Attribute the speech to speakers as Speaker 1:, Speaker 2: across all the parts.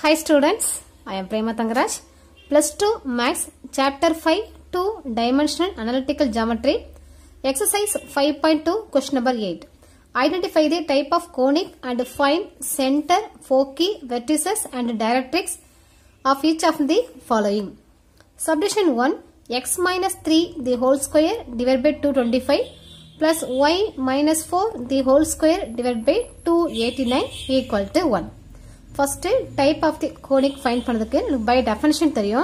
Speaker 1: Hi students, I am Prema Tangaraj. Plus 2 Max Chapter 5 2 Dimensional Analytical Geometry Exercise 5.2 Question number 8. Identify the type of conic and find center, foci, vertices and directrix of each of the following. Subdivision 1 x minus 3 the whole square divided by 225 plus y minus 4 the whole square divided by 289 equal to 1. First type of the conic find பண்ணதுக்கு by definition தெரியும்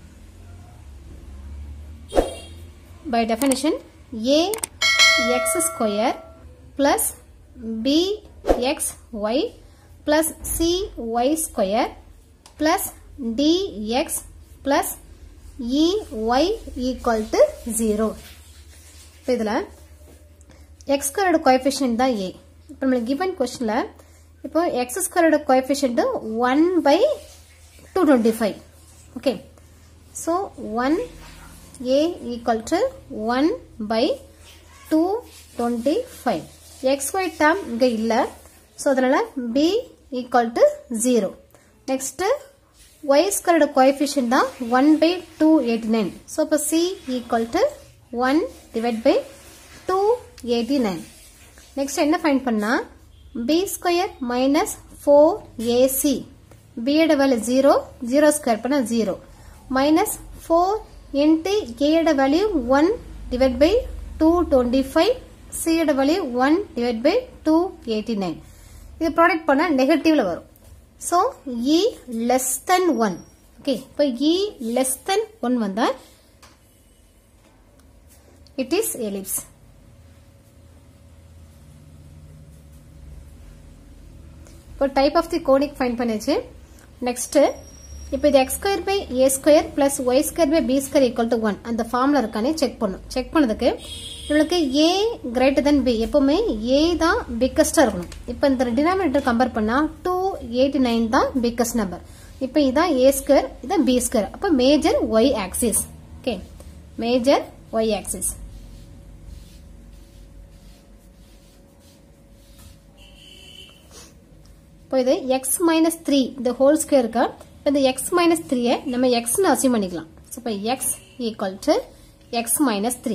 Speaker 1: by definition a x square plus b x y plus c y square plus d x plus e y equal to zero இப்போ இதில் X ஸ்கொயரோட coefficient தான் ஏ இப்போ நம்மளுக்கு given கொஸ்டினில் இப்போ எக்ஸ் ஸ்கொயரோட coefficient one by two twenty five okay so one a equal to one by two twenty five x y term இங்கே இல்லை ஸோ அதனால் b equal to zero next y ஸ்கொயரோட கோஎஃபிஷியன்ட் தான் one by two eighty nine so இப்போ c equal to one divide by two eighty nine next என்ன find பண்ணால் b square minus 4ac b யோட value 0 0 square பண்ணா 0 minus 4 into a யோட value 1 divided by 225 c யோட value 1 divided by 289 இது product பண்ணா நெகட்டிவ்ல வரும் so e less than 1 okay இப்போ e less than 1 வந்தா it is ellipse இப்போ type of the conic find பண்ணிச்சு நெக்ஸ்ட் இப்போ இது x square by a square plus y square by b square equal to one அந்த ஃபார்ம்ல இருக்கானே check பண்ணும் செக் பண்ணதுக்கு நம்மளுக்கு ஏ கிரேட்டர் தென் பி எப்பவுமே ஏ தான் பிக்கஸ்டா இருக்கணும் இப்போ இந்த டினாமினேட்டர் கம்பேர் பண்ணா டூ எயிட்டி நைன் தான் பிக்கஸ்ட் நம்பர் இப்போ இதான் ஏ ஸ்கொயர் இதான் பி ஸ்கொயர் அப்போ major y axis okay major y axis இப்போ இது எக்ஸ் மைனஸ் த்ரீ இந்த ஹோல் ஸ்கொயர் இருக்கா இப்போ இந்த எக்ஸ் மைனஸ் த்ரீயை நம்ம எக்ஸ்னு அசியூம் பண்ணிக்கலாம் ஸோ இப்போ x equal to x minus three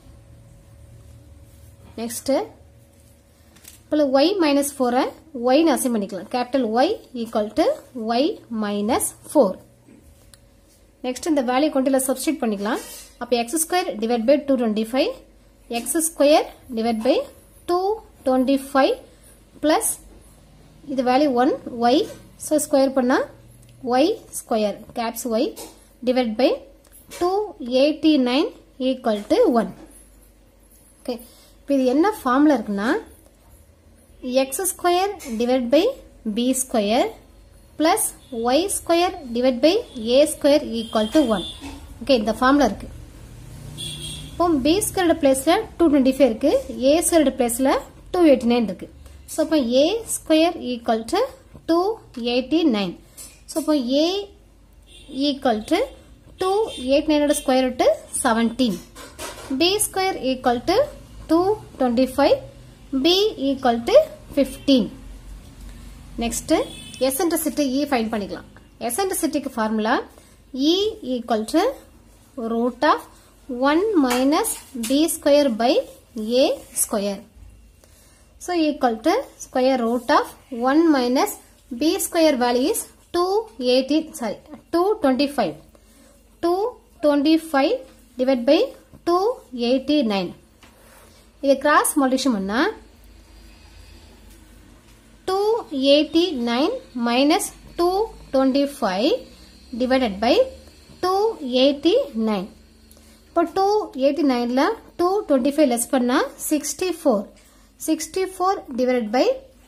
Speaker 1: next இப்போ ஒய் மைனஸ் ஃபோரை ஒய்னு அசியூம் பண்ணிக்கலாம் capital y equal to y minus four next இந்த வேல்யூ கொண்டு இல்லை சப்ஸ்டியூட் பண்ணிக்கலாம் அப்போ x square divide by two twenty five x square divide by two twenty five plus இது value one y so square பண்ணால் y square caps y divide by two eighty nine equal to one okay இப்போ இது என்ன ஃபார்மில் இருக்குன்னா x square divide by b square plus y square divide by a square equal to one okay இந்த ஃபார்மில் இருக்கு இப்போ பி ஸ்கொயரோட பிளேஸில் டூ டுவெண்ட்டி ஃபைவ் இருக்கு ஏ ஸ்கொயரோட பிளேஸில் டூ எயிட்டி நைன் இருக்கு ஸோ இப்போ a square equal to two eighty nine so இப்போ a equal to two eight நைனோட ஸ்கொயர் விட்டு seventeen b square equal to two twenty five b equal to fifteen next eccentricity e find பண்ணிக்கலாம் எசன்ட்ரிசிட்டிக்கு formula e equal to root of one minus b square by a square So equal to square root of 1 minus b square value is 218 sorry 225 225 divided by 289 இது cross multiplication பண்ணா 289 minus 225 divided by 289 இப்போ 289 ல 225 less பண்ணா 64 64 divided by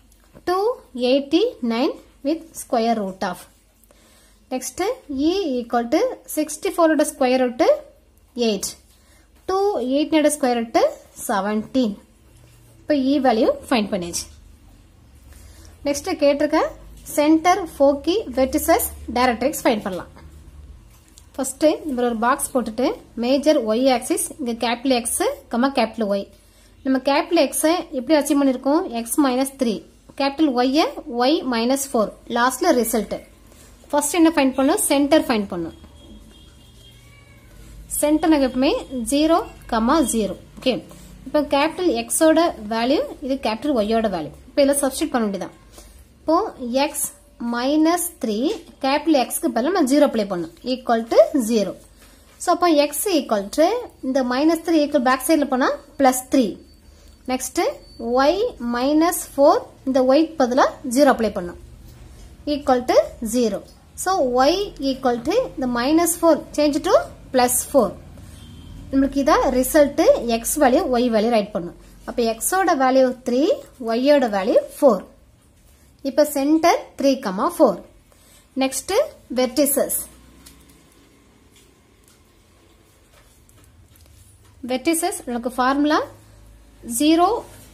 Speaker 1: 289 with square root of. Next, E equal to 64 ஓட square root 8. 289 ஓட square root 17. இப்போ E value find பண்ணிச்சு. Next, கேட்டிருக்க center, foci, vertices, directrix find பண்ணலாம். ஃபர்ஸ்ட் இந்த ஒரு பாக்ஸ் போட்டுட்டு மேஜர் ஒய் ஆக்சிஸ் இங்க capital x comma capital y நம்ம கேபிட்டல் எக்ஸை எப்படி அச்சீவ் பண்ணியிருக்கோம் எக்ஸ் மைனஸ் த்ரீ கேபிட்டல் ஒய்யை ஒய் மைனஸ் ஃபோர் லாஸ்ட்ல ரிசல்ட் ஃபர்ஸ்ட் என்ன ஃபைண்ட் பண்ணும் சென்டர் ஃபைண்ட் பண்ணும் சென்டர் நாங்கள் எப்பவுமே ஜீரோ கமா ஜீரோ ஓகே இப்போ கேபிட்டல் எக்ஸோட வேல்யூ இது கேபிட்டல் ஒய்யோட வேல்யூ இப்போ இதில் சப்ஸ்டிட் பண்ண வேண்டியதான் இப்போ எக்ஸ் மைனஸ் த்ரீ கேபிட்டல் எக்ஸ்க்கு பதிலாக நம்ம ஜீரோ அப்ளை பண்ணும் ஈக்குவல் டு ஜீரோ ஸோ அப்போ எக்ஸ் ஈக்குவல் டு இந்த மைனஸ் த்ரீ ஈக்குவல் பேக் சைடில் போனால் plus three next Y minus four இந்த ஒய்க்கு பதிலாக ஜீரோ அப்ளை பண்ணும் equal to zero so Y equal to இந்த minus four change to plus four நம்மளுக்கு இதான் result x value y value right பண்ணும் அப்போ எக்ஸோட வேல்யூ த்ரீ ஒய்யோட வேல்யூ ஃபோர் இப்போ centre three comma four next vertices vertices நமக்கு formula zero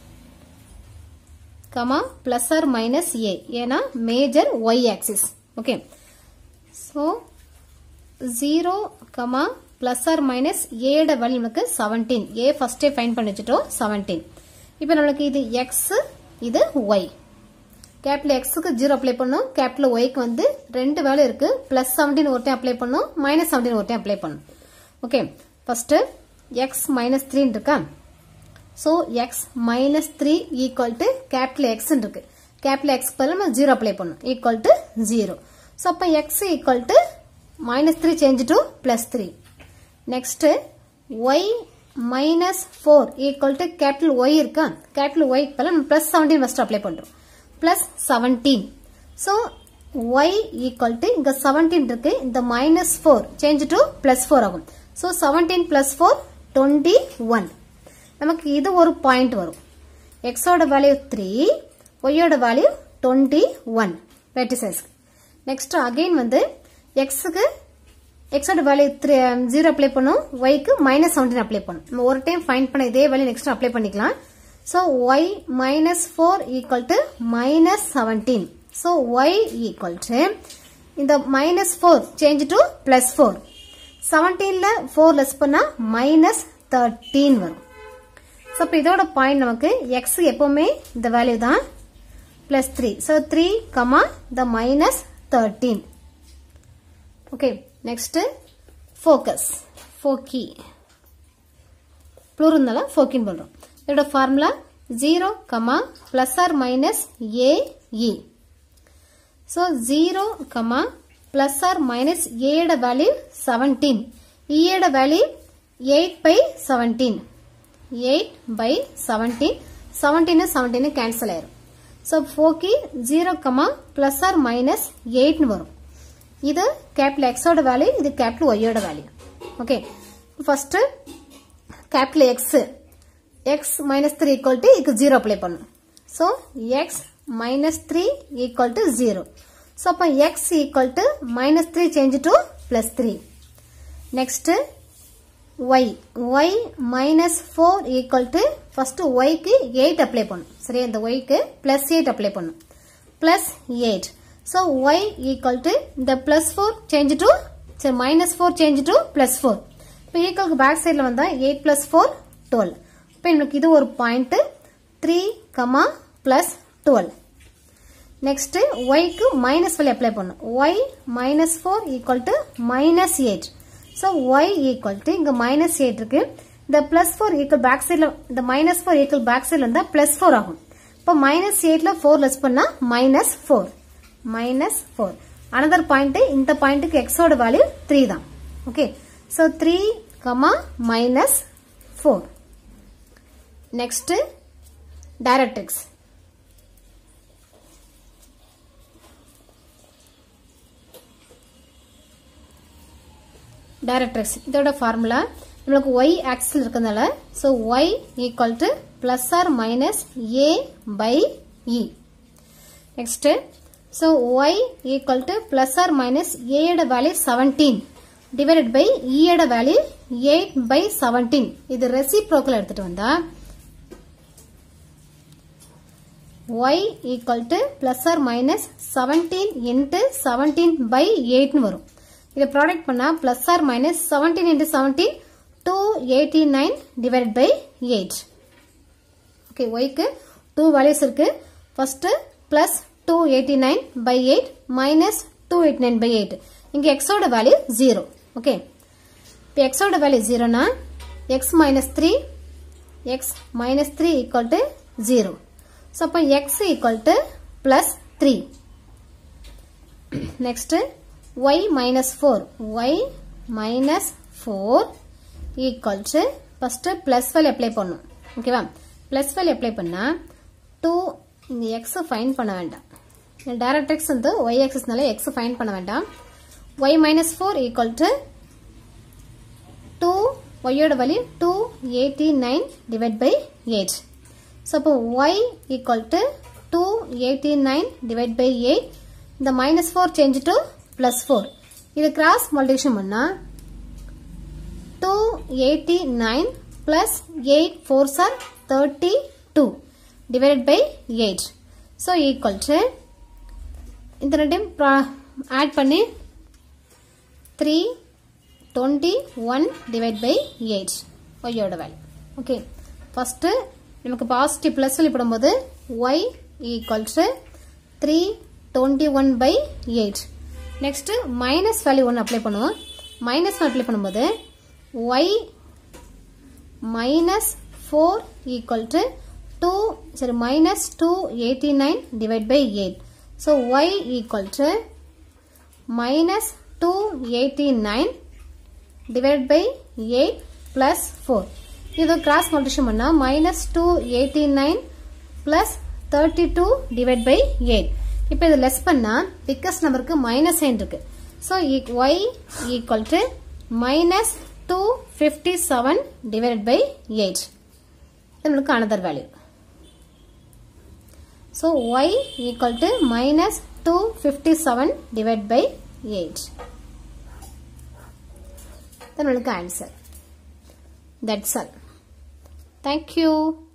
Speaker 1: comma plus or minus a ஏன்னா major y axis okay so zero comma plus or minus ஏட value நமக்கு seventeen a ஃபர்ஸ்டே find பண்ணி வச்சுட்டோம் seventeen இப்போ நம்மளுக்கு இது எக்ஸ் இது ஒய் கேபிட்டல் எக்ஸுக்கு ஜீரோ அப்ளை பண்ணும் கேபிட்டல் ஒய்க்கு வந்து ரெண்டு வேல்யூ இருக்கு பிளஸ் செவன்டீன் ஒரு டைம் அப்ளை பண்ணும் மைனஸ் செவன்டீன் ஒரு டைம் அப்ளை பண்ணும் ஓகே ஃபர்ஸ்ட் எக்ஸ் மைனஸ் த்ரீன்னு இருக்கா so X minus three equal to capital x இருக்கு கேபிட்டல் எக்ஸ் பதில் நம்ம ஜீரோ அப்ளை பண்ணும் ஈக்குவல் டு ஜீரோ ஸோ அப்போ X equal to minus three change to plus three next Y minus four equal to capital y இருக்கா capital y பதில் நம்ம plus seventeen first apply பண்ணுறோம் plus seventeen so Y equal to இங்கே seventeen இருக்கு இந்த minus four change to plus four ஆகும் so seventeen plus four twenty one நமக்கு இது ஒரு பாயிண்ட் வரும் எக்ஸோட வேல்யூ த்ரீ ஒய்யோட value twenty one vertices next again வந்து எக்ஸுக்கு எக்ஸோட வேல்யூ த்ரீ ஜீரோ அப்ளை பண்ணும் ஒய்க்கு மைனஸ் செவன்டீன் அப்ளை பண்ணும் நம்ம ஒரு டைம் ஃபைண்ட் பண்ண இதே வேல்யூ நெக்ஸ்ட் அப்ளை பண்ணிக்கலாம் so y minus four equal to minus seventeen so Y equal to இந்த minus four change to plus four செவன்டீன்ல ஃபோர் லெஸ் பண்ணா மைனஸ் தேர்ட்டீன் வரும் ஸோ இப்போ இதோட பாயிண்ட் நமக்கு எக்ஸ் எப்பவுமே இந்த வேல்யூ தான் plus three so three comma த minus thirteen okay next focus foci ப்ளூருந்தால ஃபோக்கின்னு போடுறோம் இதோட formula zero comma plus or minus a e so zero comma plus or minus ஏட வேல்யூ செவன்டீன் இயோட value eight by seventeen eight by seventeen seventeen seventeen cancel ஆயிரும் so ஃபோக்கி zero comma plus or minus எயிட்னு வரும் இது capital எக்ஸோட value இது capital ஒய்யோட value okay first capital X X minus three equal to இதுக்கு ஜீரோ அப்ளை பண்ணும் so X minus three equal to zero so அப்போ X equal to minus three change to plus three next Y Y minus four equal to first ஒய்க்கு eight apply பண்ணும் சரியா இந்த ஒய்க்கு plus eight apply பண்ணும் plus eight so Y equal to இந்த plus four change to சரி minus four change to plus four இப்போ ஈக்குவலுக்கு பேக் சைடில் வந்தால் எயிட் பிளஸ் ஃபோர் டுவெல் இப்போ எனக்கு இது ஒரு point three comma plus twelve next ஒய்க்கு மைனஸ் வேல்யூ அப்ளை பண்ணும் Y minus four equal to minus eight so Y equal to இங்கே மைனஸ் எயிட் இருக்கு இந்த பிளஸ் ஃபோர் ஈக்குவல் பேக் சைடில் இந்த மைனஸ் ஃபோர் ஈக்குவல் பேக் சைடில் வந்தால் பிளஸ் ஃபோர் ஆகும் இப்போ மைனஸ் எயிட்ல ஃபோர் லெஸ் பண்ணா minus four minus four another point இந்த பாயிண்ட்டுக்கு எக்ஸோட வேல்யூ த்ரீ தான் okay so three comma minus four next directrix directrix இதோட ஃபார்முலா நம்மளுக்கு ஒய் ஆக்சில் இருக்கிறதுனால so Y equal to plus or minus A by E next so Y equal to plus or minus ஏயோட value seventeen divided by இயோட value eight by seventeen இது reciprocal எடுத்துட்டு வந்தா y equal to plus or minus seventeen into seventeen by எயிட்னு வரும் இதை product பண்ணா plus or minus seventeen into seventeen two eighty nine divide by eight okay ஒய்க்கு two values இருக்கு first plus two eighty nine by eight minus two eight nine by eight இங்கே எக்ஸோட value zero okay இப்போ எக்ஸோட value ஜீரோனா X minus three X minus three equal to zero so அப்போ X equal to plus three next Y minus four Y minus four equal to first plus value apply பண்ணும் ஓகேவா plus value apply பண்ணால் two இங்கே X find பண்ண வேண்டாம் direct X வந்து Y எக்ஸஸ்னால X find பண்ண வேண்டாம் Y minus four equal to two ஒய்யோட value two eighty nine divide by eight so அப்போ Y equal to two eighty nine divide by eight இந்த minus four change to plus four இது cross multiplication பண்ணா two eighty nine plus eight four சார் thirty two divided by eight so equal to இந்த ரெண்டையும் add பண்ணி three twenty one divide by eight ஒய்யோட value okay first நமக்கு positive plus வெளிப்படும்போது Y equal to three twenty one by eight next minus value ஒன்று apply பண்ணுவோம் minus apply பண்ணும்போது Y minus four equal to two சரி minus two eighty nine divide by eight so Y equal to minus two eighty nine divide by eight plus four இது cross multiplication பண்ணால் minus two eighty nine plus thirty two divide by eight இப்போ இது less பண்ணால் biggest நம்பருக்கு minus sign இருக்கு so Y equal to minus two fifty seven divide by eight நம்மளுக்கு another value so Y equal to minus two fifty seven divide by eight நம்மளுக்கு answer that's all thank you